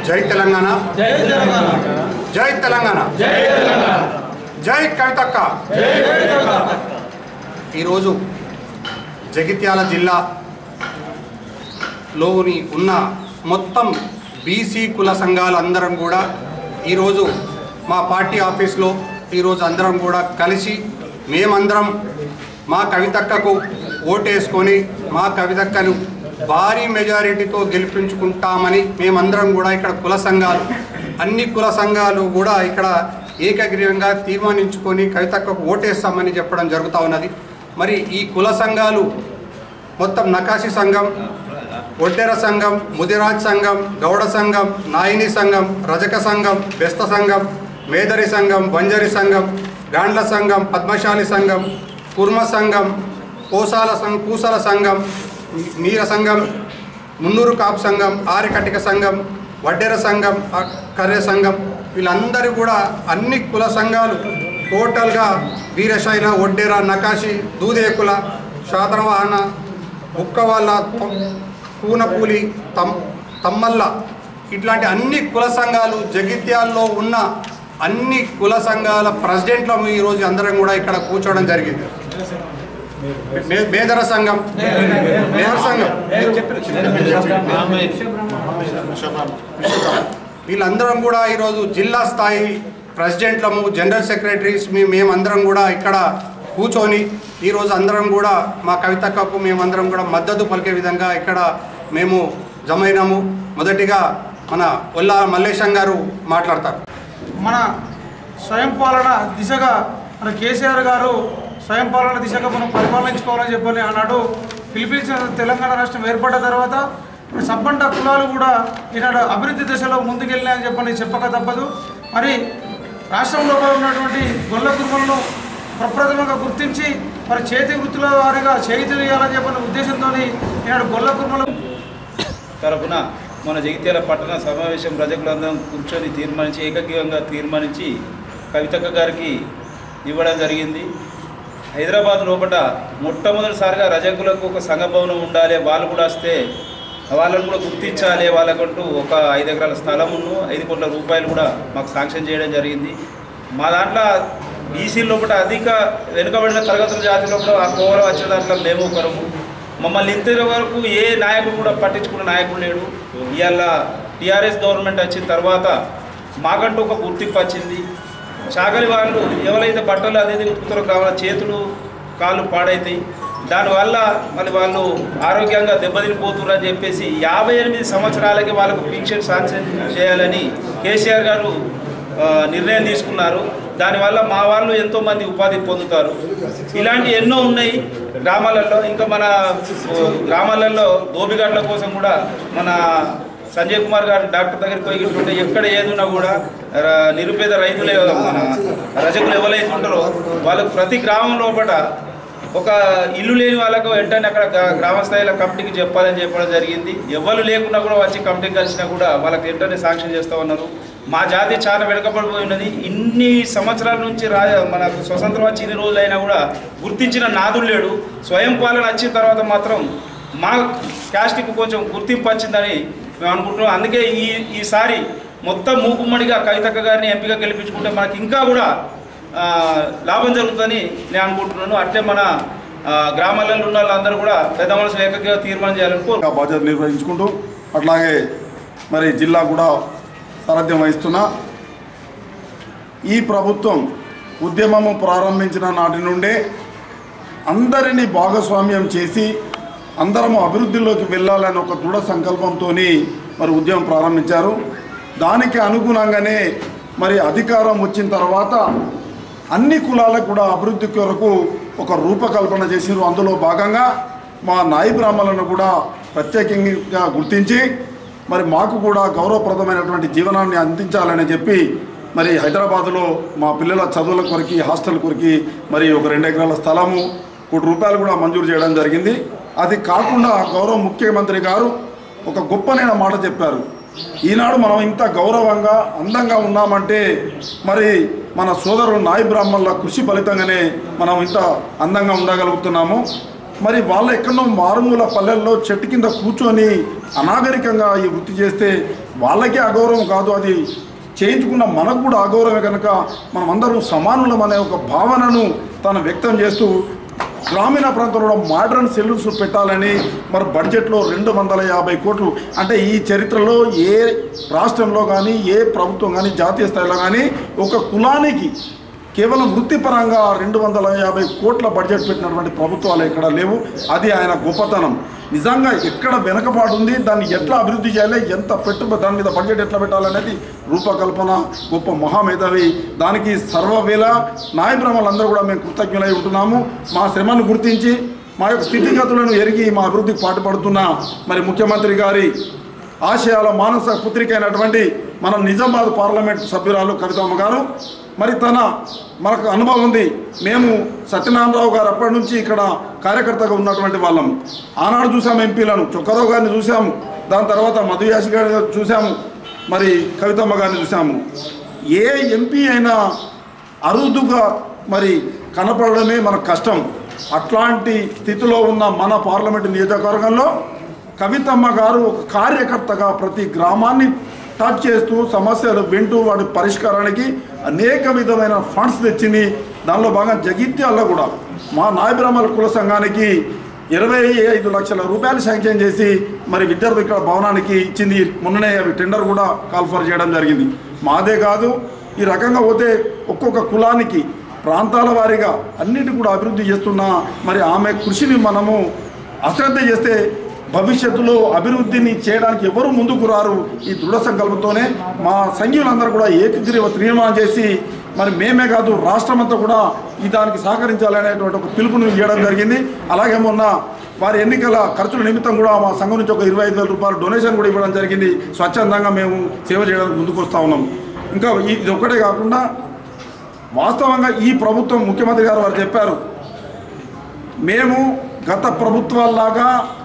జై తెలంగాణ జై తెలంగాణ జై తెలంగాణ జై తెలంగాణ జై కవితక్క జై కవితక్క ఈరోజు జగిత్యాల జిల్లాలోని ఉన్న మొత్తం బీసీ కుల సంఘాలందరం కూడా ఈరోజు మా పార్టీ ఆఫీస్లో ఈరోజు అందరం కూడా కలిసి మేమందరం మా కవితక్కకు ఓటేసుకొని మా కవితక్కను భారీ మెజారిటీతో గెలిపించుకుంటామని మేమందరం కూడా ఇక్కడ కుల సంఘాలు అన్ని కుల సంఘాలు కూడా ఇక్కడ ఏకగ్రీవంగా తీర్మానించుకొని కవితక్కకు ఓటేస్తామని చెప్పడం జరుగుతూ ఉన్నది మరి ఈ కుల సంఘాలు మొత్తం నకాశి సంఘం ఒడ్డెర సంఘం ముదిరాజ్ సంఘం గౌడ సంఘం నాయిని సంఘం రజక సంఘం బెస్త సంఘం మేదరి సంఘం బంజరి సంఘం గాండ్ల సంఘం పద్మశాలి సంఘం కుర్మ సంఘం కోసాల సం పూసల సంఘం నీర సంఘం మున్నూరు కాపు సంఘం ఆరికటిక సంఘం వడ్డెర సంఘం ఆ కర్రె సంఘం వీళ్ళందరూ కూడా అన్ని కుల సంఘాలు టోటల్గా వీరశైల ఒడ్డెర నకాశి దూదేకుల శాతనవాహన బుక్కవాళ్ళ తొ- కూనపూలి తమ్ తమ్మల్ల ఇట్లాంటి అన్ని కుల సంఘాలు జగిత్యాల్లో ఉన్న అన్ని కుల సంఘాల ప్రెసిడెంట్లను ఈరోజు అందరం కూడా ఇక్కడ కూర్చోవడం జరిగింది మే- మేదర సంఘం మేదర సంఘం వీళ్ళందరం కూడా ఈరోజు జిల్లా స్థాయి ప్రెసిడెంట్లము జనరల్ సెక్రటరీస్ మీ మేమందరం కూడా ఇక్కడ కూర్చొని ఈరోజు అందరం కూడా మా కవితక్కకు మేమందరం కూడా మద్దతు పలికే విధంగా ఇక్కడ మేము జమైనాము మొదటిగా మన ఒల్లా మల్లేశం గారు మాట్లాడతారు మన స్వయం పాలన దిశగా మన కేసీఆర్ గారు స్వయం పాలన దిశగా మనం పరిపాలించుకోవాలని చెప్పని ఆనాడు పిలిపించిన తెలంగాణ రాష్ట్రం ఏర్పడ్డ తర్వాత మరి సబ్బండ కులాలు కూడా ఈనాడు అభివృద్ధి దిశలో ముందుకెళ్ళినాయని చెప్పని చెప్పక తప్పదు మరి రాష్ట్రంలో ఉన్నటువంటి గొల్ల కుటుంబంలో ప్రప్రథమంగా గుర్తించి మరి చేతి వృత్తుల వారిగా చేయుతీయాలని చెప్పిన ఉద్దేశంతో ఈనాడు గొల్ల కుటుంబంలో తరపున మన జగిత్యాల పట్టణ సమావేశం ప్రజలందరం కూర్చొని తీర్మానించి ఏకగ్రీవంగా తీర్మానించి కవితక్క గారికి ఇవ్వడం జరిగింది హైదరాబాద్ లోపల మొట్టమొదటిసారిగా రజకులకు ఒక సంఘభవనం ఉండాలి వాళ్ళు కూడా వస్తే వాళ్ళని కూడా గుర్తించాలి వాళ్ళకంటూ ఒక ఐదు ఎకరాల స్థలమును ఐదు కోట్ల రూపాయలు కూడా మాకు శాంక్షన్ చేయడం జరిగింది మా దాంట్లో బీసీ లోపల అధిక వెనుకబడిన తరగతుల జాతి లోపల ఆ కోవల వచ్చే దాంట్లో మేము ఒకరము మమ్మల్ని ఇంత వరకు ఏ నాయకుడు కూడా పట్టించుకున్న నాయకుడు లేడు ఇవాళ టీఆర్ఎస్ గవర్నమెంట్ వచ్చిన తర్వాత మాకంటూ ఒక గుర్తింపు వచ్చింది చాకలి వాళ్ళు ఎవరైతే బట్టలు అదేది ఉతుకుతారో కావాల చేతులు కాళ్ళు పాడైతాయి దానివల్ల మరి వాళ్ళు ఆరోగ్యంగా దెబ్బతినిపోతున్నారు అని చెప్పేసి యాభై ఎనిమిది సంవత్సరాలకి వాళ్ళకు పింఛన్ శాంక్షన్ చేయాలని కేసీఆర్ గారు ఆ, నిర్ణయం తీసుకున్నారు దానివల్ల మా వాళ్ళు ఎంతోమంది ఉపాధి పొందుతారు ఇలాంటి ఎన్నో ఉన్నాయి గ్రామాలలో ఇంకా మన ఓ, గ్రామాలలో దోబిగడ్ల కోసం కూడా మన సంజయ్ కుమార్ గారు డాక్టర్ దగ్గరికి పోయి ఇటువంటి ఎక్కడ ఏదున్నా కూడా ర- నిరుపేద రైతులే మన రజకులు ఎవరైతే ఉంటారో వాళ్ళకు ప్రతి గ్రామం లోపల ఒక ఇల్లు లేని వాళ్ళకు వెంటనే అక్కడ గ్రా- గ్రామ స్థాయిలో కమిటీకి చెప్పాలని చెప్పడం జరిగింది ఎవరు లేకున్నా కూడా వచ్చి కమిటీకి కలిసినా కూడా వాళ్ళకి వెంటనే శాంక్షన్ చేస్తూ ఉన్నారు మా జాతి చాలా వెనుకబడిపోయి ఉన్నది ఇన్ని సంవత్సరాల నుంచి రా మనకు స్వతంత్రం వచ్చి ఇన్ని రోజులు అయినా కూడా గుర్తించిన నాదులు లేడు స్వయం పాలన వచ్చిన తర్వాత మాత్రం మా క్యాస్ట్కి కొంచెం గుర్తింపు వచ్చిందని మేము అనుకుంటున్నాం అందుకే ఈ ఈసారి మొత్తం మూకుమ్మడిగా కవితక్క గారిని ఎంపిక గెలిపించుకుంటే మనకి ఇంకా కూడా ఆ, లాభం జరుగుతుందని నేను అనుకుంటున్నాను అట్లే మన ఆ, గ్రామాలలో ఉన్న వాళ్ళందరూ కూడా పెద్ద మనుషులు ఏకగ్రీవ తీర్మానం చేయాలని కోరు ఇంకా బాధ్యత నిర్వహించుకుంటూ అట్లాగే మరి జిల్లా కూడా సారథ్యం వహిస్తున్నా ఈ ప్రభుత్వం ఉద్యమము ప్రారంభించిన నాటి నుండే అందరినీ భాగస్వామ్యం చేసి అందరము అభివృద్ధిలోకి వెళ్ళాలని ఒక దృఢ సంకల్పంతో మరి ఉద్యమం ప్రారంభించారు దానికి అనుగుణంగానే మరి అధికారం వచ్చిన తర్వాత అన్ని కులాలకు కూడా అభివృద్ధి కొరకు ఒక రూపకల్పన చేసిరు అందులో భాగంగా మా నాయి బ్రాహ్మణులను కూడా ప్రత్యేకంగా గుర్తించి మరి మాకు కూడా గౌరవప్రదమైనటువంటి జీవనాన్ని అందించాలని చెప్పి మరి హైదరాబాదులో మా పిల్లల చదువుల కొరికి హాస్టల్ కొరికి మరి ఒక రెండు ఎకరాల స్థలము కోటి రూపాయలు కూడా మంజూరు చేయడం జరిగింది అది కాకుండా గౌరవ ముఖ్యమంత్రి గారు ఒక గొప్పనైన మాట చెప్పారు ఈనాడు మనం ఇంత గౌరవంగా అందంగా ఉన్నామంటే మరి మన సోదరులు నాయి బ్రాహ్మణుల కృషి ఫలితంగానే మనం ఇంత అందంగా ఉండగలుగుతున్నాము మరి వాళ్ళు ఎక్కడో మారుమూల పల్లెల్లో చెట్టు కింద కూర్చొని అనాగరికంగా ఈ వృత్తి చేస్తే వాళ్ళకే అగౌరవం కాదు అది చేయించుకున్న మనకు కూడా అగౌరవమే కనుక మనం అందరం సమానులం అనే ఒక భావనను తను వ్యక్తం చేస్తూ గ్రామీణ ప్రాంతంలో మోడర్న్ సెల్యూన్స్ పెట్టాలని మరి బడ్జెట్లో రెండు వందల యాభై కోట్లు అంటే ఈ చరిత్రలో ఏ రాష్ట్రంలో కానీ ఏ ప్రభుత్వం కానీ జాతీయ స్థాయిలో కానీ ఒక కులానికి కేవలం వృత్తిపరంగా రెండు వందల యాభై కోట్ల బడ్జెట్ పెట్టినటువంటి ప్రభుత్వాలు ఎక్కడ లేవు అది ఆయన గొప్పతనం నిజంగా ఎక్కడ వెనకబాటు ఉంది దాన్ని ఎట్లా అభివృద్ధి చేయాలి ఎంత పెట్టుబడి దాని మీద బడ్జెట్ ఎట్లా పెట్టాలనేది రూపకల్పన గొప్ప మహామేధావి దానికి సర్వవేళ నాయబ్రహ్మలందరూ కూడా మేము కృతజ్ఞులై ఉంటున్నాము మా శ్రమను గుర్తించి మా యొక్క స్థితిగతులను ఎరిగి మా అభివృద్ధికి పాటుపడుతున్న మరి ముఖ్యమంత్రి గారి ఆశయాల మానస పుత్రిక అయినటువంటి మన నిజామాబాద్ పార్లమెంట్ సభ్యురాలు కవితమ్మ గారు మరి తన మనకు అనుభవం ఉంది మేము సత్యనారాయణరావు గారు అప్పటి నుంచి ఇక్కడ కార్యకర్తగా ఉన్నటువంటి వాళ్ళం ఆనాడు చూసాము ఎంపీలను చొక్కరావు గారిని చూసాము దాని తర్వాత మధుయాష్ గారిని చూసాము మరి కవితమ్మ గారిని చూసాము ఏ ఎంపీ అయినా అరుదుగా మరి కనపడడమే మనకు కష్టం అట్లాంటి స్థితిలో ఉన్న మన పార్లమెంటు నియోజకవర్గంలో కవితమ్మ గారు ఒక కార్యకర్తగా ప్రతి గ్రామాన్ని టచ్ చేస్తూ సమస్యలు వింటూ వాటి పరిష్కారానికి అనేక విధమైన ఫండ్స్ తెచ్చింది దానిలో భాగంగా జగిత్యాల్లో కూడా మా నాయబ్రహ్మల కుల సంఘానికి ఇరవై ఐదు లక్షల రూపాయలు శాంక్షన్ చేసి మరి విద్యార్థి ఇక్కడ భవనానికి ఇచ్చింది మొన్ననే అవి టెండర్ కూడా కాల్ఫర్ చేయడం జరిగింది మాదే కాదు ఈ రకంగా పోతే ఒక్కొక్క కులానికి ప్రాంతాల వారీగా అన్నిటి కూడా అభివృద్ధి చేస్తున్న మరి ఆమె కృషిని మనము అశ్రద్ధ చేస్తే భవిష్యత్తులో అభివృద్ధిని చేయడానికి ఎవరు ముందుకు రారు ఈ దృఢ సంకల్పంతోనే మా సంఘీయులందరూ కూడా ఏకగ్రీవ తీర్మానం చేసి మరి మేమే కాదు రాష్ట్రమంతా కూడా ఈ దానికి సహకరించాలనేటువంటి ఒక పిలుపుని ఇవ్వడం జరిగింది అలాగే మొన్న వారి ఎన్నికల ఖర్చుల నిమిత్తం కూడా మా సంఘం నుంచి ఒక ఇరవై ఐదు వేల రూపాయలు డొనేషన్ కూడా ఇవ్వడం జరిగింది స్వచ్ఛందంగా మేము సేవ చేయడానికి ముందుకు వస్తూ ఉన్నాం ఇంకా ఈ- ఇది ఒక్కటే కాకుండా వాస్తవంగా ఈ ప్రభుత్వం ముఖ్యమంత్రి గారు వారు చెప్పారు మేము గత ప్రభుత్వాల్లాగా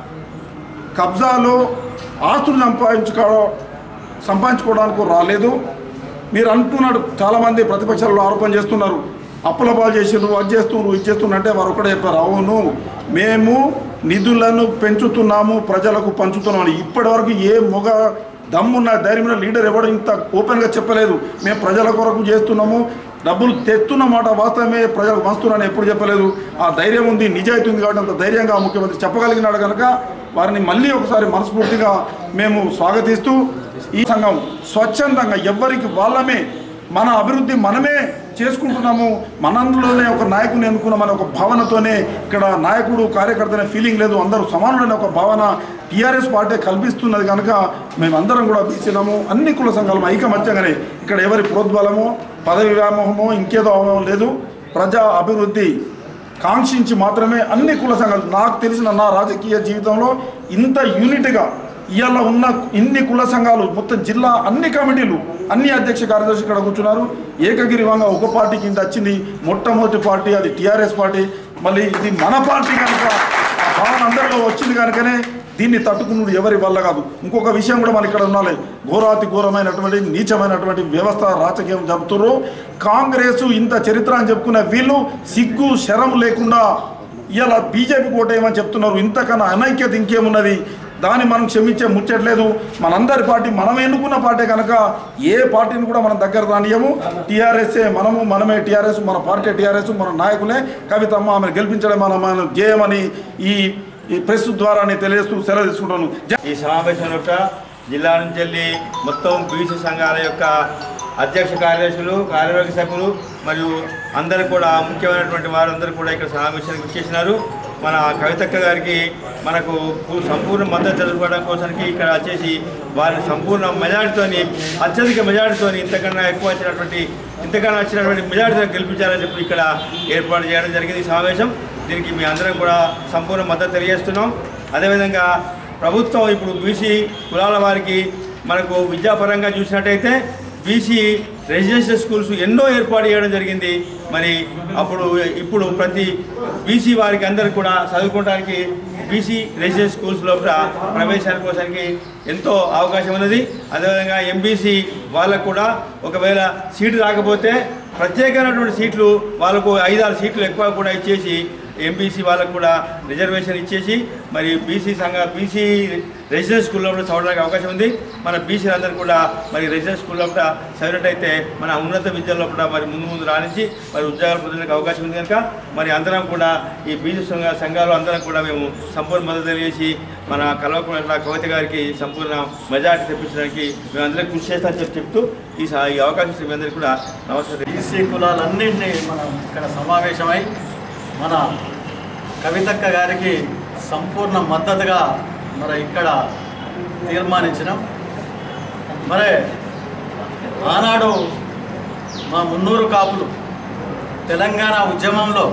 కబ్జాలో ఆస్తులు సంపాదించుకో సంపాదించుకోవడానికి రాలేదు మీరు అంటున్నాడు చాలామంది ప్రతిపక్షాల్లో ఆరోపణ చేస్తున్నారు అప్పుల పాలు చేసిండ్రు అది చేస్తున్నారు ఇది చేస్తున్నారు అంటే వారు ఒకటే చెప్పారు అవును మేము నిధులను పెంచుతున్నాము ప్రజలకు పంచుతున్నాము ఇప్పటి వరకు ఏ మొగ దమ్మున్న ధైర్యమైన లీడర్ ఎవడు ఇంత ఓపెన్గా చెప్పలేదు మేము ప్రజల కొరకు చేస్తున్నాము డబ్బులు తెస్తున్న మాట వాస్తవమే ప్రజలకు పంచుతున్నాను ఎప్పుడు చెప్పలేదు ఆ ధైర్యం ఉంది నిజాయితీ ఉంది కాబట్టి అంత ధైర్యంగా ముఖ్యమంత్రి చెప్పగలిగినాడు కనుక వారిని మళ్ళీ ఒకసారి మనస్ఫూర్తిగా మేము స్వాగతిస్తూ ఈ సంఘం స్వచ్ఛందంగా ఎవ్వరికి వాళ్ళమే మన అభివృద్ధి మనమే చేసుకుంటున్నాము మనందులోనే ఒక నాయకుని ఎన్నుకున్నామనే ఒక భావనతోనే ఇక్కడ నాయకుడు కార్యకర్త అనే ఫీలింగ్ లేదు అందరూ సమానులనే ఒక భావన టీఆర్ఎస్ పార్టీ కల్పిస్తున్నది కనుక మేమందరం కూడా బీసీలము అన్ని కుల సంఘాలు ఐకమత్యంగానే ఇక్కడ ఎవరి ప్రోద్బలమో పదవి వ్యామోహమో ఇంకేదో అవమో లేదు ప్రజా అభివృద్ధి కాంక్షించి మాత్రమే అన్ని కుల సంఘాలు నాకు తెలిసిన నా రాజకీయ జీవితంలో ఇంత యూనిట్గా ఇవాళ ఉన్న ఇన్ని కుల సంఘాలు మొత్తం జిల్లా అన్ని కమిటీలు అన్ని అధ్యక్ష కార్యదర్శి ఇక్కడ కూర్చున్నారు ఏకగిరివంగా ఒక పార్టీ కింద వచ్చింది మొట్టమొదటి పార్టీ అది టీఆర్ఎస్ పార్టీ మళ్ళీ ఇది మన పార్టీ కనుక ఆ భావన అందరిలో వచ్చింది కనుకనే దీన్ని తట్టుకున్నాడు ఎవరి వల్ల కాదు ఇంకొక విషయం కూడా మన ఇక్కడ ఉండాలి ఘోరాతి ఘోరమైనటువంటి నీచమైనటువంటి వ్యవస్థ రాజకీయం చెబుతున్నారు కాంగ్రెస్ ఇంత చరిత్ర అని చెప్పుకున్న వీళ్ళు సిగ్గు శరం లేకుండా ఇలా బీజేపీ కోటేయమని చెప్తున్నారు ఇంతకన్నా అనైక్యత ఇంకేమున్నది దాన్ని మనం క్షమించే ముచ్చట్లేదు మనందరి పార్టీ మనం ఎన్నుకున్న పార్టీ కనుక ఏ పార్టీని కూడా మనం దగ్గర రానియము టీఆర్ఎస్ఏ మనము మనమే టీఆర్ఎస్ మన పార్టీ టీఆర్ఎస్ మన నాయకులే కవితమ్మ ఆమెను గెలిపించడం మనం మనం జయమని ఈ ఈ ప్రెస్ ద్వారా నేను తెలియజేస్తూ సెలవు తీసుకుంటాను జై ఈ సమావేశం యొక్క జిల్లా నుంచి వెళ్ళి మొత్తం బీసీ సంఘాల యొక్క అధ్యక్ష కార్యదర్శులు కార్యవర్గ సభ్యులు మరియు అందరూ కూడా ముఖ్యమైనటువంటి వారందరూ కూడా ఇక్కడ సమావేశానికి వచ్చేసినారు మన కవితక్క గారికి మనకు పూ- సంపూర్ణ మద్దతు తెలుపుకోవడం కోసానికి ఇక్కడ వచ్చేసి వారిని సంపూర్ణ మెజార్టీతోని అత్యధిక మెజార్టీతోని ఇంతకన్నా ఎక్కువ వచ్చినటువంటి ఇంతకన్నా వచ్చినటువంటి మెజార్టీతో గెలిపించాలని చెప్పి ఇక్కడ ఏర్పాటు చేయడం జరిగింది ఈ సమావేశం దీనికి మీ అందరం కూడా సంపూర్ణ మద్దతు తెలియజేస్తున్నాం అదేవిధంగా ప్రభుత్వం ఇప్పుడు బీసీ కులాల వారికి మనకు విద్యాపరంగా చూసినట్టయితే బీసీ రెసిడెన్షియల్ స్కూల్స్ ఎన్నో ఏర్పాటు చేయడం జరిగింది మరి అప్పుడు ఇప్పుడు ప్రతి బీసీ వారికి అందరికి కూడా చదువుకోవడానికి బీసీ రెసిడెన్షియల్ స్కూల్స్ లోపల ప్రవేశాల కోసానికి ఎంతో అవకాశం ఉన్నది అదేవిధంగా ఎంబీసీ వాళ్ళకు కూడా ఒకవేళ సీటు రాకపోతే ప్రత్యేకమైనటువంటి సీట్లు వాళ్ళకు ఐదారు సీట్లు ఎక్కువ కూడా ఇచ్చేసి ఎంబీసీ వాళ్ళకు కూడా రిజర్వేషన్ ఇచ్చేసి మరి బీసీ సంఘ బీసీ రెసిడెన్స్ స్కూల్లో కూడా చదవడానికి అవకాశం ఉంది మన బీసీలందరూ కూడా మరి రెసిడెన్స్ స్కూల్లో కూడా చదివినట్టయితే మన ఉన్నత విద్యలో కూడా మరి ముందు ముందు రాణించి మరి ఉద్యోగాలు పొందడానికి అవకాశం ఉంది కనుక మరి అందరం కూడా ఈ బీసీ సంఘ సంఘాలు అందరం కూడా మేము సంపూర్ణ మద్దతు తెలియజేసి మన కల్వకుంట్ల కవిత గారికి సంపూర్ణ మెజార్టీ తెప్పించడానికి మేమందరం కృషి చేస్తామని చెప్పి చెప్తూ ఈ స- ఈ అవకాశం ఇచ్చిన మీ అందరికీ కూడా నమస్కారం బీసీ కులాలన్నింటినీ మనం ఇక్కడ సమావేశమై మన కవితక్క గారికి సంపూర్ణ మద్దతుగా మరి ఇక్కడ తీర్మానించినాం మరి ఆనాడు మా మున్నూరు కాపులు తెలంగాణ ఉద్యమంలో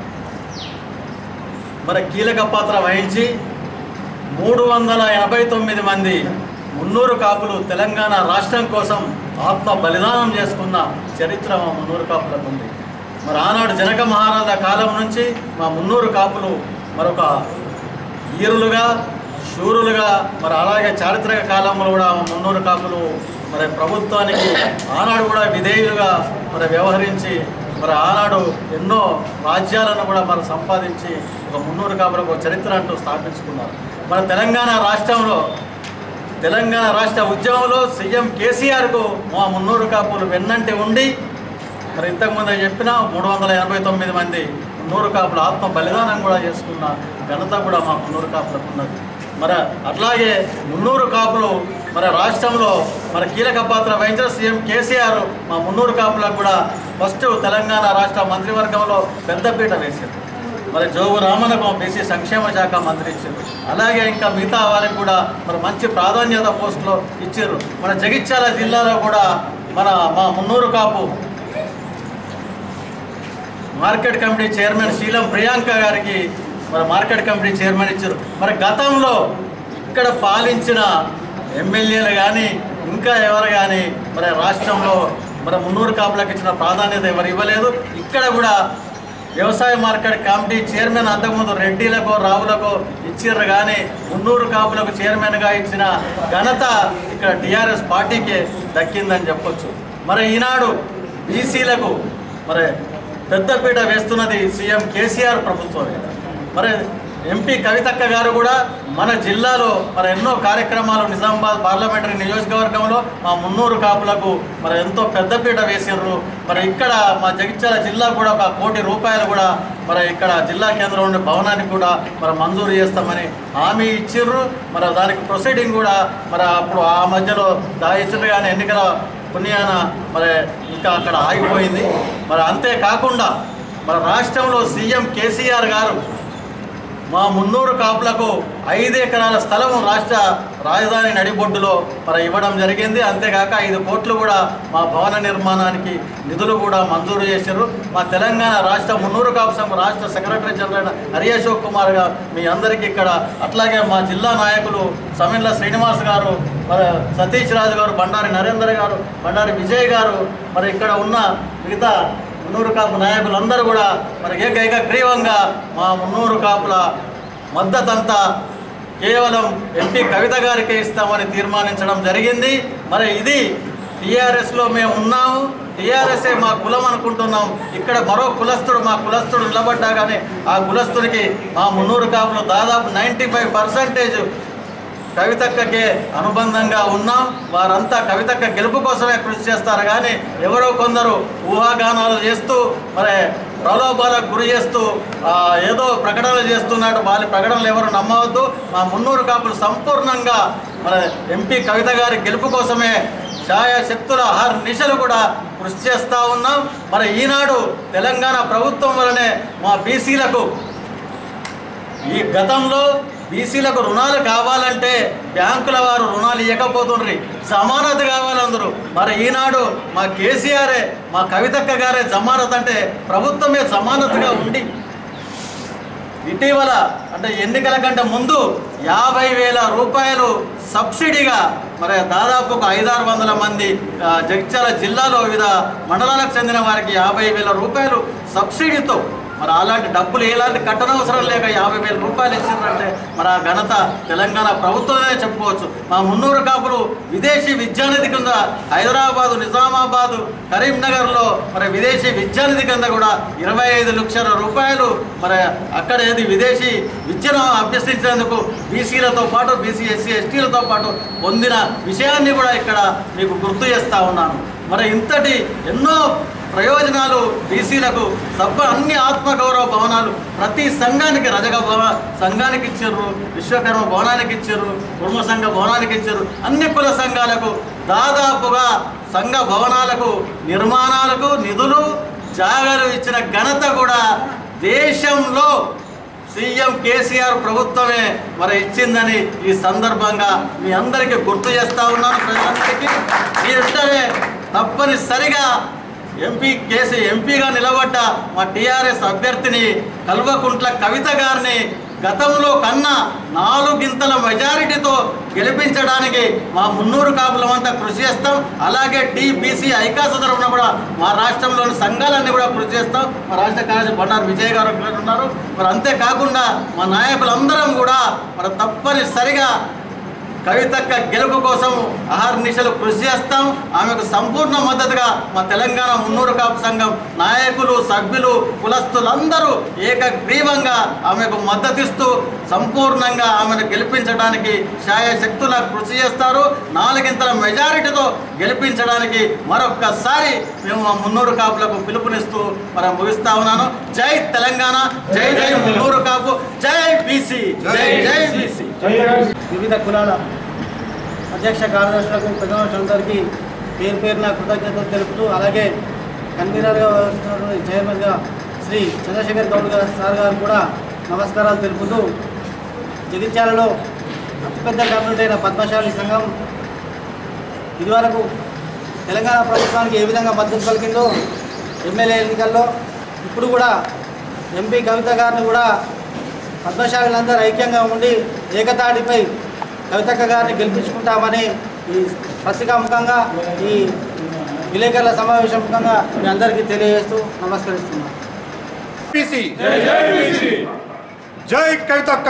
మరి కీలక పాత్ర వహించి మూడు వందల ఎనభై తొమ్మిది మంది మున్నూరు కాపులు తెలంగాణ రాష్ట్రం కోసం ఆత్మ బలిదానం చేసుకున్న చరిత్ర మా మున్నూరు కాపులకు ఉంది మరి ఆనాడు జనక మహారాజా కాలం నుంచి మా మున్నూరు కాపులు మరొక వీరులుగా శూరులుగా మరి అలాగే చారిత్రక కాలంలో కూడా మా మున్నూరు కాపులు మరి ప్రభుత్వానికి ఆనాడు కూడా విధేయులుగా మరి వ్యవహరించి మరి ఆనాడు ఎన్నో రాజ్యాలను కూడా మరి సంపాదించి ఒక మున్నూరు కాపులకు ఒక చరిత్ర అంటూ స్థాపించుకున్నారు మన తెలంగాణ రాష్ట్రంలో తెలంగాణ రాష్ట్ర ఉద్యమంలో సీఎం కేసీఆర్కు మా మున్నూరు కాపులు వెన్నంటి ఉండి మరి ఇంతకుముందు చెప్పిన మూడు వందల ఎనభై తొమ్మిది మంది మున్నూరు కాపులు ఆత్మ బలిదానం కూడా చేసుకున్న ఘనత కూడా మా మున్నూరు కాపులకు ఉన్నది మరి అట్లాగే మున్నూరు కాపులు మరి రాష్ట్రంలో మరి కీలక పాత్ర వహించిన సీఎం కేసీఆర్ మా మున్నూరు కాపులకు కూడా ఫస్ట్ తెలంగాణ రాష్ట్ర మంత్రివర్గంలో పెద్దపీట వేశారు మరి జోగు రామన్నకు బీసీ సంక్షేమ శాఖ మంత్రి ఇచ్చారు అలాగే ఇంకా మిగతా వారికి కూడా మరి మంచి ప్రాధాన్యత పోస్టులో ఇచ్చారు మన జగిత్యాల జిల్లాలో కూడా మన మా Munnuru Kapu market committee chairman Seelam Priyanka గారికి మరి మార్కెట్ కమిటీ చైర్మన్ ఇచ్చారు మరి గతంలో ఇక్కడ పాలించిన ఎమ్మెల్యేలు కానీ ఇంకా ఎవరు కానీ మరి రాష్ట్రంలో మరి మున్నూరు కాపులకు ఇచ్చిన ప్రాధాన్యత ఎవరు ఇవ్వలేదు ఇక్కడ కూడా వ్యవసాయ మార్కెట్ కమిటీ చైర్మన్ అంతకుముందు రెడ్డిలకు రావులకు ఇచ్చిర్రు కానీ మున్నూరు కాపులకు చైర్మన్గా ఇచ్చిన ఘనత ఇక్కడ టీఆర్ఎస్ పార్టీకే దక్కిందని చెప్పొచ్చు మరి ఈనాడు బీసీలకు మరి పెద్దపీట వేస్తున్నది సీఎం కేసీఆర్ ప్రభుత్వమే మరి ఎంపీ కవితక్క గారు కూడా మన జిల్లాలో మరి ఎన్నో కార్యక్రమాలు నిజామాబాద్ పార్లమెంటరీ నియోజకవర్గంలో మా మున్నూరు కాపులకు మరి ఎంతో పెద్దపీట వేసిర్రు మరి ఇక్కడ మా జగిత్యాల జిల్లా కూడా ఒక కోటి రూపాయలు కూడా మరి ఇక్కడ జిల్లా కేంద్రంలో ఉండే భవనానికి కూడా మరి మంజూరు చేస్తామని హామీ ఇచ్చిర్రు మరి దానికి ప్రొసీడింగ్ కూడా మరి అప్పుడు ఆ మధ్యలో దా ఇచ్చిండ్రు కానీ ఎన్నికల పుణ్యాన మరి ఇంకా అక్కడ ఆగిపోయింది మరి అంతేకాకుండా మన రాష్ట్రంలో సీఎం కేసీఆర్ గారు మా మున్నూరు కాపులకు ఐదు ఎకరాల స్థలం రాష్ట్ర రాజధాని నడిబొడ్డులో మరి ఇవ్వడం జరిగింది అంతేకాక ఐదు కోట్లు కూడా మా భవన నిర్మాణానికి నిధులు కూడా మంజూరు చేశారు మా తెలంగాణ రాష్ట్ర మున్నూరు కాపు సంఘం రాష్ట్ర సెక్రటరీ జనరల్ హరి అశోక్ కుమార్ గారు మీ అందరికీ ఇక్కడ అట్లాగే మా జిల్లా నాయకులు సమిన్ల శ్రీనివాస్ గారు మరి సతీష్ రాజు గారు బండారి నరేందర్ గారు బండారి విజయ్ గారు మరి ఇక్కడ ఉన్న మిగతా మున్నూరు కాపు నాయకులందరూ కూడా మరి ఏకైక గ్రీవంగా మా మున్నూరు కాపుల మద్దతంతా కేవలం ఎంపీ కవిత గారికే ఇస్తామని తీర్మానించడం జరిగింది మరి ఇది టీఆర్ఎస్లో మేము ఉన్నాము టీఆర్ఎస్ఏ మా కులం అనుకుంటున్నాం ఇక్కడ మరో కులస్తుడు మా కులస్తుడు నిలబడ్డా కానీ ఆ కులస్తుడికి మా మున్నూరు కాపులు దాదాపు నైంటీ ఫైవ్ పర్సెంటేజ్ కవితక్కకే అనుబంధంగా ఉన్నాం వారంతా కవితక్క గెలుపు కోసమే కృషి చేస్తారు కానీ ఎవరో కొందరు ఊహాగానాలు చేస్తూ మరి ప్రలోభాలకు గురి చేస్తూ ఆ, ఏదో ప్రకటనలు చేస్తున్నట్టు వాళ్ళ ప్రకటనలు ఎవరు నమ్మవద్దు మా మున్నూరు కాపులు సంపూర్ణంగా మరి ఎంపీ కవిత గారి గెలుపు కోసమే ఛాయా శక్తుల ఆరు నిశలు కూడా కృషి చేస్తూ ఉన్నాం మరి ఈనాడు తెలంగాణ ప్రభుత్వం వలనే మా బీసీలకు ఈ గతంలో బీసీలకు రుణాలు కావాలంటే బ్యాంకుల వారు రుణాలు ఇవ్వకపోతుండ్రి జమానత్ కావాలందరూ మరి ఈనాడు మా కేసీఆరే మా కవితక్క గారే జమానత్ అంటే ప్రభుత్వమే జమానత్గా ఉండి ఇటీవల అంటే ఎన్నికల కంటే ముందు యాభై వేల రూపాయలు సబ్సిడీగా మరి దాదాపు ఒక ఐదారు వందల మంది ఆ, జగిత్యాల జిల్లాలో వివిధ మండలాలకు చెందిన వారికి యాభై వేల రూపాయలు సబ్సిడీతో మరి అలాంటి డబ్బులు ఎలాంటి కట్టనవసరం లేక యాభై వేల రూపాయలు ఇచ్చిందంటే మరి ఆ ఘనత తెలంగాణ ప్రభుత్వమే చెప్పుకోవచ్చు మా మున్నూరు కాపులు విదేశీ విద్యానిధి కింద హైదరాబాదు నిజామాబాదు కరీంనగర్లో మరి విదేశీ విద్యానిధి కింద కూడా ఇరవై ఐదు లక్షల రూపాయలు మరి అక్కడ ఏది విదేశీ విద్యను అభ్యసించేందుకు బీసీలతో పాటు బీసీ ఎస్సీ ఎస్టీలతో పాటు పొందిన విషయాన్ని కూడా ఇక్కడ మీకు గుర్తు చేస్తా ఉన్నాను మరి ఇంతటి ఎన్నో ప్రయోజనాలు బీసీలకు సబ్బ అన్ని ఆత్మగౌరవ భవనాలు ప్రతి సంఘానికి రజక భవ సంఘానికి ఇచ్చారు విశ్వకర్మ భవనానికి ఇచ్చారు కుర్మ సంఘ భవనానికి ఇచ్చారు అన్ని కుల సంఘాలకు దాదాపుగా సంఘ భవనాలకు నిర్మాణాలకు నిధులు జాగాలు ఇచ్చిన ఘనత కూడా దేశంలో సీఎం కేసీఆర్ ప్రభుత్వమే మరి ఇచ్చిందని ఈ సందర్భంగా మీ అందరికీ గుర్తు చేస్తా ఉన్నాను ప్రజలందరికీ ఈ వెంటనే తప్పనిసరిగా ఎంపీ కేసీ ఎంపీగా నిలబడ్డ మా టీఆర్ఎస్ అభ్యర్థిని కల్వకుంట్ల కవిత గారిని గతంలో కన్నా నాలుగింతల మెజారిటీతో గెలిపించడానికి మా మున్నూరు కాపులమంతా కృషి చేస్తాం అలాగే టీబీసీ ఐకాస తరఫున కూడా మా రాష్ట్రంలోని సంఘాలన్నీ కూడా కృషి చేస్తాం మా రాష్ట్ర కార్యదర్శి బండారు విజయ్ గారు ఇక్కడ ఉన్నారు మరి అంతేకాకుండా మా నాయకులందరం కూడా మరి తప్పనిసరిగా కవితక్క గెలుపు కోసం అహర్నిశలు కృషి చేస్తాం ఆమెకు సంపూర్ణ మద్దతుగా మా తెలంగాణ మున్నూరు కాపు సంఘం నాయకులు సభ్యులు కులస్తులందరూ ఏకగ్రీవంగా ఆమెకు మద్దతిస్తూ సంపూర్ణంగా ఆమెను గెలిపించడానికి శాయశక్తుల కృషి చేస్తారు నాలుగింతల మెజారిటీతో గెలిపించడానికి మరొక్కసారి మేము మా మున్నూరు కాపులకు పిలుపునిస్తూ మరి ముగిస్తా ఉన్నాను జై తెలంగాణ జై జై మున్నూరు కాపు జై బీసీ జై జై బీసీ వివిధ కులాల అధ్యక్ష కార్యదర్శులకు ప్రజలందరికీ పేరు పేరున కృతజ్ఞతలు తెలుపుతూ అలాగే కన్వీనర్గా వ్యవహరిస్తున్నటువంటి చైర్మన్గా శ్రీ చంద్రశేఖర్ గౌడ్ గారు సార్ గారు కూడా నమస్కారాలు తెలుపుతూ జగిత్యాలలో అతిపెద్ద కమ్యూనిటీ అయిన పద్మశాలి సంఘం ఇదివరకు తెలంగాణ ప్రభుత్వానికి ఏ విధంగా మద్దతు పలికిందో ఎమ్మెల్యే ఎన్నికల్లో ఇప్పుడు కూడా ఎంపీ కవిత గారిని కూడా పద్మశాలులందరూ ఐక్యంగా ఉండి ఏకతాటిపై కవితక్క గారిని గెలిపించుకుంటామని ఈ పత్రికాముఖంగా ఈ విలేకరుల సమావేశం ముఖంగా మీ అందరికీ తెలియజేస్తూ నమస్కరిస్తున్నాను బీసీ జై కవితక్క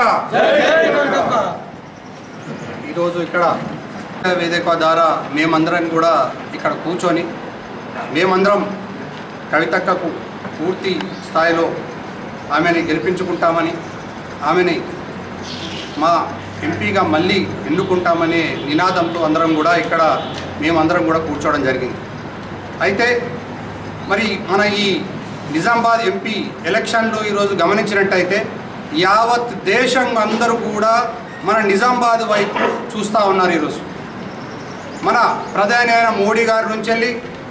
ఈరోజు ఇక్కడ వేదిక ద్వారా మేమందరం కూడా ఇక్కడ కూర్చొని మేమందరం కవితక్కకు పూర్తి స్థాయిలో ఆమెని గెలిపించుకుంటామని ఆమెని మా ఎంపీగా మళ్ళీ ఎన్నుకుంటామనే నినాదంతో అందరం కూడా ఇక్కడ మేమందరం కూడా కూర్చోవడం జరిగింది అయితే మరి మన ఈ నిజామాబాద్ ఎంపీ ఎలక్షన్లో ఈరోజు గమనించినట్టయితే యావత్ దేశం అందరూ కూడా మన నిజామాబాద్ వైపు చూస్తూ ఉన్నారు ఈరోజు మన ప్రధాని అయిన మోడీ గారి నుంచి వెళ్ళి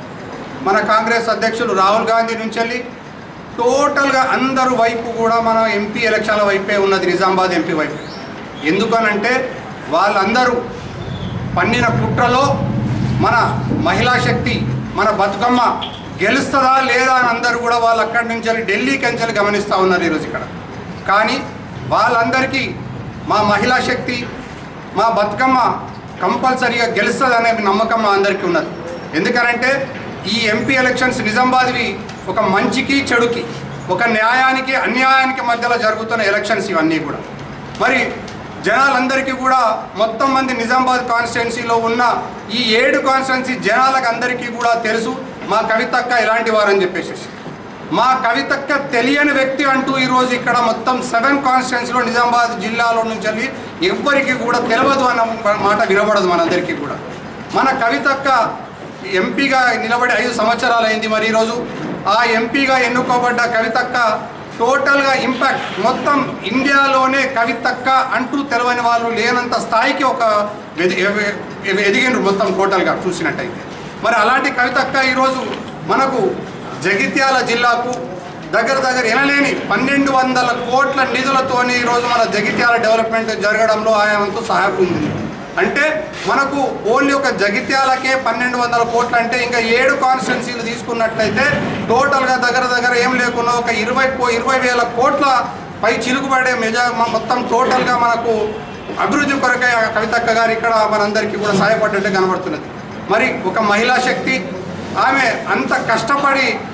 మన కాంగ్రెస్ అధ్యక్షులు రాహుల్ గాంధీ నుంచి వెళ్ళి టోటల్గా అందరు వైపు కూడా మన ఎంపీ ఎలక్షన్ల వైపే ఉన్నది నిజామాబాద్ ఎంపీ వైపు ఎందుకనంటే వాళ్ళందరూ పన్నిన కుట్రలో మన మహిళా శక్తి మన బతుకమ్మ గెలుస్తుందా లేదా అని అందరూ కూడా వాళ్ళు అక్కడి నుంచి వెళ్ళి ఢిల్లీకి నుంచి గమనిస్తూ ఉన్నారు ఈరోజు ఇక్కడ కానీ వాళ్ళందరికీ మా మహిళా శక్తి మా బతుకమ్మ కంపల్సరీగా గెలుస్తుంది అనే నమ్మకం మా అందరికీ ఉన్నది ఎందుకనంటే ఈ ఎంపీ ఎలక్షన్స్ నిజామాబాద్వి ఒక మంచికి చెడుకి ఒక న్యాయానికి అన్యాయానికి మధ్యలో జరుగుతున్న ఎలక్షన్స్ ఇవన్నీ కూడా మరి జనాలందరికీ కూడా మొత్తం మంది నిజామాబాద్ కాన్స్టిట్యున్సీలో ఉన్న ఈ ఏడు కాన్స్టిట్యున్సీ జనాలకు అందరికీ కూడా తెలుసు మా కవితక్క ఎలాంటి వారని చెప్పేసి మా కవితక్క తెలియని వ్యక్తి అంటూ ఈరోజు ఇక్కడ మొత్తం సెవెన్ కాన్స్టిట్యున్సీలో నిజామాబాద్ జిల్లాలో నుంచి వెళ్ళి ఎవ్వరికి కూడా తెలియదు అన్న మాట వినబడదు మనందరికీ కూడా మన కవితక్క ఎంపీగా నిలబడి ఐదు సంవత్సరాలు అయింది మరి ఈరోజు ఆ ఎంపీగా ఎన్నుకోబడ్డ కవితక్క టోటల్గా ఇంపాక్ట్ మొత్తం ఇండియాలోనే కవితక్క అంటూ తెలవని వాళ్ళు లేనంత స్థాయికి ఒక ఎది- ఎ- ఎ- ఎదిగిండ్రు మొత్తం టోటల్గా చూసినట్టయితే మరి అలాంటి కవితక్క ఈరోజు మనకు జగిత్యాల జిల్లాకు దగ్గర దగ్గర ఎనలేని పన్నెండు వందల కోట్ల నిధులతోని ఈరోజు మన జగిత్యాల డెవలప్మెంట్ జరగడంలో ఆయన వంతు సహాయం ఉంది అంటే మనకు ఓన్లీ ఒక జగిత్యాలకే పన్నెండు వందల కోట్లు అంటే ఇంకా ఏడు కాన్స్టిట్యున్సీలు తీసుకున్నట్లయితే టోటల్గా దగ్గర దగ్గర ఏం లేకున్నా ఒక ఇరవై కో ఇరవై వేల కోట్ల పై చిలుకుపడే మెజా మ- మొత్తం టోటల్గా మనకు అభివృద్ధి కొరకై ఆ కవితక్క గారు ఇక్కడ మనందరికీ కూడా సహాయపడ్డట్టు కనబడుతున్నది మరి ఒక మహిళా శక్తి ఆమె అంత కష్టపడి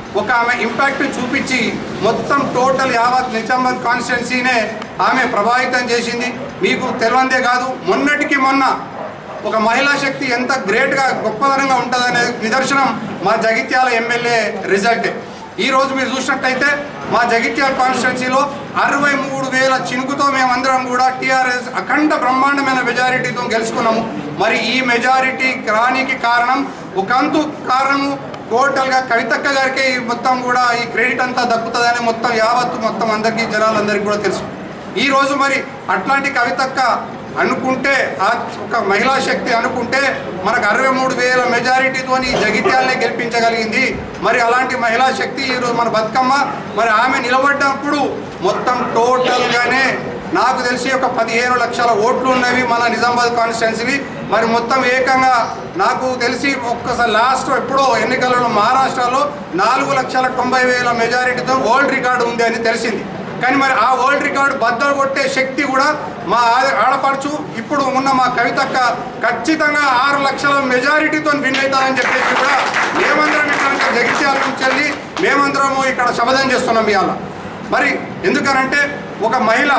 ఒక ఆమె ఇంపాక్ట్ చూపించి మొత్తం టోటల్ యావత్ నిజామాబాద్ కాన్స్టిట్యున్సీనే ఆమె ప్రభావితం చేసింది మీకు తెలియందే కాదు మొన్నటికి మొన్న ఒక మహిళా శక్తి ఎంత గ్రేట్గా గొప్పదనంగా ఉంటుందనే నిదర్శనం మా జగిత్యాల ఎమ్మెల్యే రిజల్టే ఈ రోజు మీరు చూసినట్టయితే మా జగిత్యాల కాన్స్టిట్యున్సీలో అరవై మూడు వేల చినుకుతో మేమందరం కూడా టీఆర్ఎస్ అఖండ బ్రహ్మాండమైన మెజారిటీతో గెలుచుకున్నాము మరి ఈ మెజారిటీ రానికి కారణం ఒక అంతు కారణము టోటల్గా కవితక్క గారికి ఈ మొత్తం కూడా ఈ క్రెడిట్ అంతా దక్కుతుందని మొత్తం యావత్తు మొత్తం అందరికీ జనాలందరికీ కూడా తెలుసు ఈ రోజు మరి అట్లాంటి కవితక్క అనుకుంటే ఆ ఒక మహిళా శక్తి అనుకుంటే మనకు అరవై మూడు వేల మెజారిటీతో ఈ జగిత్యాలనే గెలిపించగలిగింది మరి అలాంటి మహిళా శక్తి ఈరోజు మన బతుకమ్మ మరి ఆమె నిలబడ్డప్పుడు మొత్తం టోటల్గానే నాకు తెలిసి ఒక పదిహేను లక్షల ఓట్లు ఉన్నవి మన నిజామాబాద్ కాన్స్టిట్యున్సీవి మరి మొత్తం ఏకంగా నాకు తెలిసి ఒక్కసారి లాస్ట్ ఎప్పుడో ఎన్నికలలో మహారాష్ట్రలో నాలుగు లక్షల తొంభై వేల మెజారిటీతో వరల్డ్ రికార్డు ఉంది అని తెలిసింది కానీ మరి ఆ వరల్డ్ రికార్డు బద్దలు కొట్టే శక్తి కూడా మా ఆ- ఆడపడుచు ఇప్పుడు ఉన్న మా కవితక్క ఖచ్చితంగా ఆరు లక్షల మెజారిటీతో విన్ అవుతారని చెప్పేసి కూడా మేమందరం ఇక్కడ జగిత్యాల నుంచి వెళ్ళి మేమందరము ఇక్కడ శపథం చేస్తున్నాం ఇవాళ మరి ఎందుకనంటే ఒక మహిళ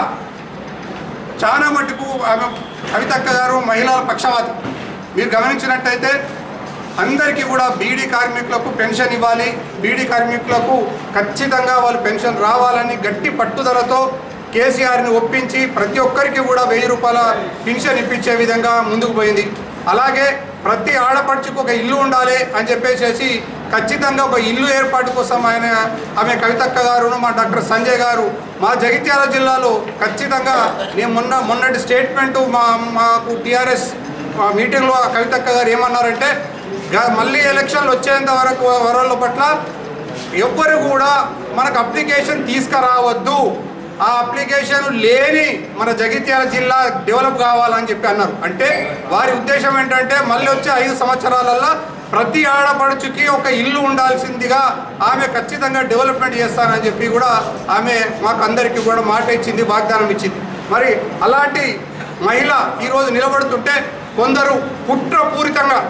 చాలా మటుకు ఆమె కవితక్క గారు మహిళల పక్షవాతి మీరు గమనించినట్టయితే అందరికీ కూడా బీడీ కార్మికులకు పెన్షన్ ఇవ్వాలి బీడీ కార్మికులకు ఖచ్చితంగా వాళ్ళు పెన్షన్ రావాలని గట్టి పట్టుదలతో కేసీఆర్ని ఒప్పించి ప్రతి ఒక్కరికి కూడా వెయ్యి రూపాయల పెన్షన్ ఇప్పించే విధంగా ముందుకు పోయింది అలాగే ప్రతి ఆడపడుచుకు ఒక ఇల్లు ఉండాలి అని చెప్పేసి ఖచ్చితంగా ఒక ఇల్లు ఏర్పాటు కోసం ఆయన ఆమె కవితక్క గారును మా డాక్టర్ సంజయ్ గారు మా జగిత్యాల జిల్లాలో ఖచ్చితంగా నేను మొన్న మొన్నటి స్టేట్మెంట్ మా మాకు టీఆర్ఎస్ మీటింగ్లో ఆ కవితక్క గారు ఏమన్నారంటే గా- మళ్ళీ ఎలక్షన్లు వచ్చేంత వరకు వరల పట్ల ఎవ్వరు కూడా మనకు అప్లికేషన్ తీసుకురావద్దు ఆ అప్లికేషన్ లేని మన జగిత్యాల జిల్లా డెవలప్ కావాలని చెప్పి అన్నారు అంటే వారి ఉద్దేశం ఏంటంటే మళ్ళీ వచ్చే ఐదు సంవత్సరాలల్లో ప్రతి ఆడపడుచుకి ఒక ఇల్లు ఉండాల్సిందిగా ఆమె ఖచ్చితంగా డెవలప్మెంట్ చేస్తానని చెప్పి కూడా ఆమె మాకు అందరికీ కూడా మాట ఇచ్చింది వాగ్దానం ఇచ్చింది మరి అలాంటి మహిళ ఈరోజు నిలబడుతుంటే కొందరు కుట్రపూరితంగా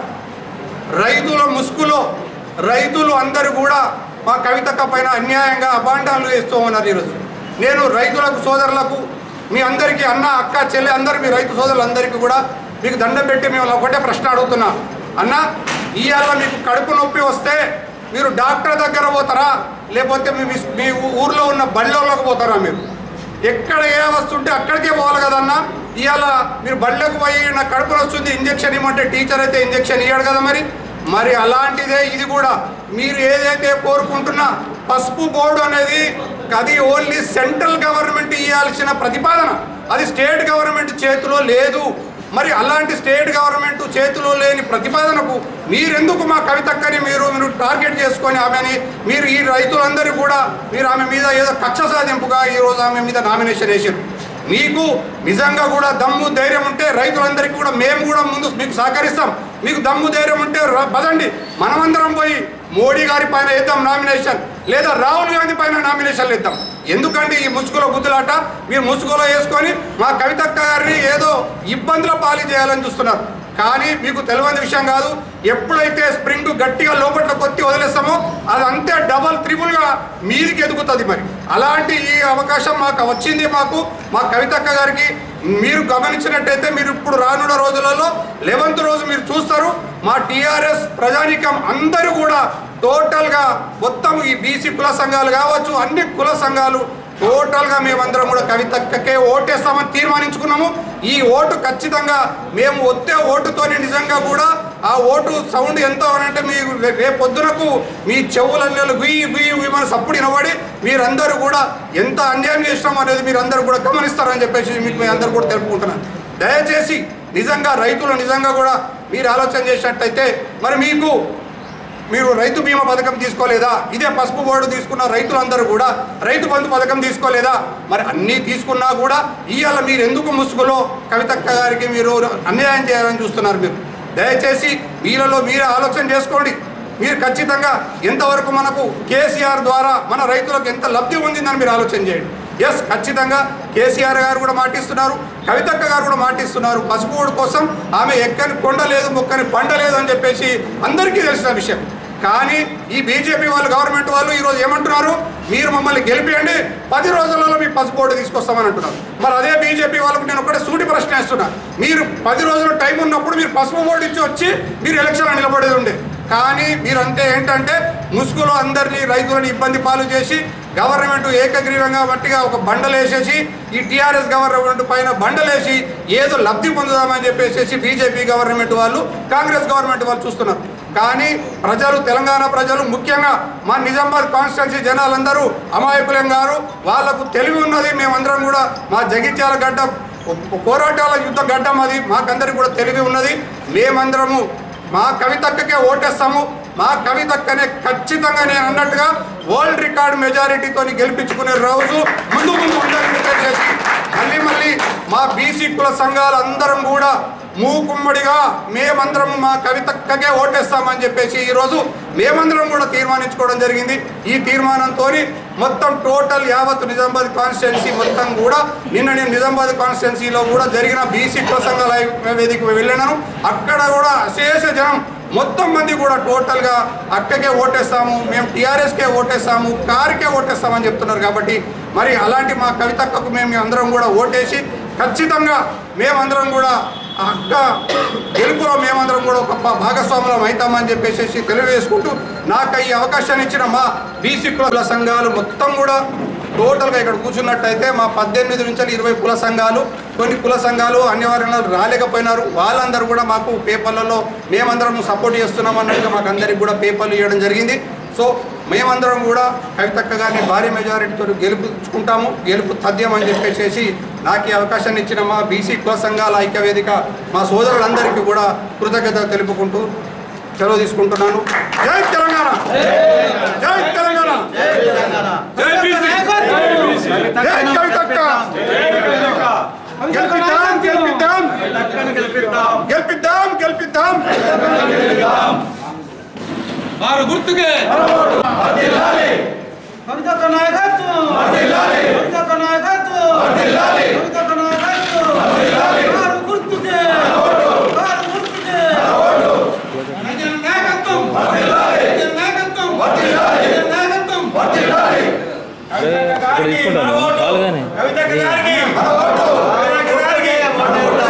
రైతుల ముసుగులో రైతులు అందరూ కూడా మా కవితక్క పైన అన్యాయంగా అబాండాలు వేస్తూ ఉన్నారు ఈరోజు నేను రైతులకు సోదరులకు మీ అందరికీ అన్న అక్క చెల్లి అందరు మీ రైతు సోదరులందరికీ కూడా మీకు దండం పెట్టి మేము ఒకటే ప్రశ్న అడుగుతున్నా అన్న ఇవాళ మీకు కడుపు నొప్పి వస్తే మీరు డాక్టర్ దగ్గర పోతారా లేకపోతే మీ మీ ఊర్లో ఉన్న బళ్ళలోకి పోతారా మీరు ఎక్కడ ఏ వస్తువు ఉంటే అక్కడికే పోవాలి కదన్నా ఇవాళ మీరు బళ్ళకు పోయి నాకు కడుపు వస్తుంది ఇంజక్షన్ ఇవ్వమంటే టీచర్ అయితే ఇంజక్షన్ ఇవ్వడు కదా మరి మరి అలాంటిదే ఇది కూడా మీరు ఏదైతే కోరుకుంటున్నా పసుపు బోర్డు అనేది అది ఓన్లీ సెంట్రల్ గవర్నమెంట్ ఇవ్వాల్సిన ప్రతిపాదన అది స్టేట్ గవర్నమెంట్ చేతిలో లేదు మరి అలాంటి స్టేట్ గవర్నమెంట్ చేతిలో లేని ప్రతిపాదనకు మీరెందుకు మా కవితక్కని మీరు మీరు టార్గెట్ చేసుకొని ఆమెని మీరు ఈ రైతులందరూ కూడా మీరు ఆమె మీద ఏదో కక్ష సాధింపుగా ఈరోజు ఆమె మీద నామినేషన్ వేసారు మీకు నిజంగా కూడా దమ్ము ధైర్యం ఉంటే రైతులందరికీ కూడా మేము కూడా ముందు మీకు సహకరిస్తాం మీకు దమ్ము ధైర్యం ఉంటే ర- పదండి మనమందరం పోయి మోడీ గారి పైన వేద్దాం నామినేషన్ లేదా రాహుల్ గాంధీ పైన నామినేషన్లు ఇద్దాం ఎందుకంటే ఈ ముసుగులో బుద్ధులాట మీరు ముసుగులో వేసుకొని మా కవితక్క గారిని ఏదో ఇబ్బందుల పాలు చేయాలని చూస్తున్నారు కానీ మీకు తెలియని విషయం కాదు ఎప్పుడైతే స్ప్రింగ్ గట్టిగా లోపల కొత్తి వదిలేస్తామో అది అంతే డబల్ త్రిబుల్గా మీదికి ఎదుగుతుంది మరి అలాంటి ఈ అవకాశం మాకు వచ్చింది మాకు మా కవితక్క గారికి మీరు గమనించినట్టయితే మీరు ఇప్పుడు రానున్న రోజులలో లెవెంత్ రోజు మీరు చూస్తారు మా టీఆర్ఎస్ ప్రజానీకం అందరూ కూడా టోటల్గా మొత్తం ఈ బీసీ కుల సంఘాలు కావచ్చు అన్ని కుల సంఘాలు టోటల్గా మేమందరం కూడా కవితక్కకే ఓటేస్తామని తీర్మానించుకున్నాము ఈ ఓటు ఖచ్చితంగా మేము వచ్చే ఓటుతోని నిజంగా కూడా ఆ ఓటు సౌండ్ ఎంత అని అంటే మీ రేపు పొద్దునకు మీ చెవులన్నీ గుయ్యి గుయ్యి గుయ్యి మన సప్పుడు వినబడి మీరందరూ కూడా ఎంత అన్యాయం చేసినాం అనేది మీరందరూ కూడా గమనిస్తారని చెప్పేసి మీకు మీ అందరూ కూడా తెలుపుకుంటున్నాను దయచేసి నిజంగా రైతులు నిజంగా కూడా మీరు ఆలోచన చేసినట్టయితే మరి మీకు మీరు రైతు బీమా పథకం తీసుకోలేదా ఇదే పసుపు బోర్డు తీసుకున్న రైతులందరూ కూడా రైతు బంధు పథకం తీసుకోలేదా మరి అన్నీ తీసుకున్నా కూడా ఇవాళ మీరు ఎందుకు ముసుగులో కవితక్క గారికి మీరు అన్యాయం చేయాలని చూస్తున్నారు మీరు దయచేసి వీళ్ళలో మీరే ఆలోచన చేసుకోండి మీరు ఖచ్చితంగా ఎంతవరకు మనకు కేసీఆర్ ద్వారా మన రైతులకు ఎంత లబ్ధి ఉండిందని మీరు ఆలోచన చేయండి ఎస్ ఖచ్చితంగా కేసీఆర్ గారు కూడా మాటిస్తున్నారు కవితక్క గారు కూడా మాటిస్తున్నారు పసుపు ఓటు కోసం ఆమె ఎక్కని కొండ లేదు మొక్కని పండ లేదు అని చెప్పేసి అందరికీ తెలిసిన విషయం కానీ ఈ బీజేపీ వాళ్ళు గవర్నమెంట్ వాళ్ళు ఈరోజు ఏమంటున్నారు మీరు మమ్మల్ని గెలిపియండి పది రోజులలో మీ పసుపు బోర్డు తీసుకొస్తామని అంటున్నారు మరి అదే బీజేపీ వాళ్ళకు నేను ఒకటే సూటి ప్రశ్న వేస్తున్నా మీరు పది రోజుల టైం ఉన్నప్పుడు మీరు పసుపు బోర్డు ఇచ్చి వచ్చి మీరు ఎలక్షన్లో నిలబడేది ఉండే కానీ మీరంతే ఏంటంటే ముసుగులో అందరినీ రైతులను ఇబ్బంది పాలు చేసి గవర్నమెంట్ ఏకగ్రీవంగా మట్టిగా ఒక బండలు వేసేసి ఈ టీఆర్ఎస్ గవర్నమెంట్ పైన బండలు వేసి ఏదో లబ్ధి పొందుదామని చెప్పేసి బీజేపీ గవర్నమెంట్ వాళ్ళు కాంగ్రెస్ గవర్నమెంట్ వాళ్ళు చూస్తున్నారు కానీ ప్రజలు తెలంగాణ ప్రజలు ముఖ్యంగా మా నిజామాబాద్ కాన్స్టిట్యున్సీ జనాలందరూ అమాయకులం గారు వాళ్ళకు తెలివి ఉన్నది మేమందరం కూడా మా జగిత్యాల గడ్డ పోరాటాల యుద్ధ గడ్డ మాది మాకందరికి కూడా తెలివి ఉన్నది మేమందరము మా కవితక్కకే ఓటేస్తాము మా కవితక్కనే ఖచ్చితంగా నేను అన్నట్టుగా వరల్డ్ రికార్డ్ మెజారిటీతో గెలిపించుకునే రోజు ముందు ముందు ఉందని చెప్పేసి మళ్ళీ మళ్ళీ మా బీసీ కుల సంఘాలు అందరం కూడా మూకుమ్మడిగా మేమందరం మా కవితక్కకే ఓటేస్తామని చెప్పేసి ఈరోజు మేమందరం కూడా తీర్మానించుకోవడం జరిగింది ఈ తీర్మానంతో మొత్తం టోటల్ యావత్ నిజామాబాద్ కాన్స్టిట్యున్సీ మొత్తం కూడా నిన్న నేను నిజామాబాద్ కాన్స్టిట్యున్సీలో కూడా జరిగిన బీసీ కుల సంఘాల వేదికకు వెళ్ళినాను అక్కడ కూడా అశేష జనం మొత్తం మంది కూడా టోటల్గా అక్కకే ఓటేస్తాము మేము టీఆర్ఎస్కే ఓటేస్తాము కారుకే ఓటేస్తామని చెప్తున్నారు కాబట్టి మరి అలాంటి మా కవితక్కకు మేము అందరం కూడా ఓటేసి ఖచ్చితంగా మేమందరం కూడా ఆ అక్క గెలుపులో మేమందరం కూడా ఒక భా- భాగస్వాములం అవుతామని చెప్పేసి తెలియజేసుకుంటూ నాకు ఈ అవకాశాన్ని ఇచ్చిన మా బీసీ కుల సంఘాలు మొత్తం కూడా టోటల్గా ఇక్కడ కూర్చున్నట్టయితే మా పద్దెనిమిది నుంచి ఇరవై కుల సంఘాలు కొన్ని కుల సంఘాలు అనివార్యంగా రాలేకపోయినారు వాళ్ళందరూ కూడా మాకు పేపర్లలో మేమందరం సపోర్ట్ చేస్తున్నాం అన్నట్టుగా మాకు అందరికి కూడా పేపర్లు ఇవ్వడం జరిగింది సో మేమందరం కూడా కవితక్క గారిని భారీ మెజారిటీతో గెలుపుకుంటాము గెలుపు తథ్యం అని చెప్పేసి నాకు ఈ అవకాశాన్ని ఇచ్చిన మా బీసీ కుల సంఘాల ఐక్యవేదిక మా సోదరులందరికీ కూడా కృతజ్ఞత తెలుపుకుంటూ సెలవు తీసుకుంటున్నాను జై తెలంగాణ జై తెలంగాణ జై బీసీ జై కవితక్క గెలిపిద్దాం గెలిపిద్దాం గెలిపిద్దాం గెలిపిద్దాం వారు గుర్తుకే కవితక్క నాయకత్వం కవితక్క నాయకత్వం కవితక్క నాయకత్వం వారు గుర్తుకే వారు గుర్తుకే ప్రజల నాయకత్వం ప్రజల నాయకత్వం ప్రజల నాయకత్వం కవితక్క గారికి మన ఓటు. కవితక్క గారికి మన ఓటు. కవితక్క గారికి మన ఓటు.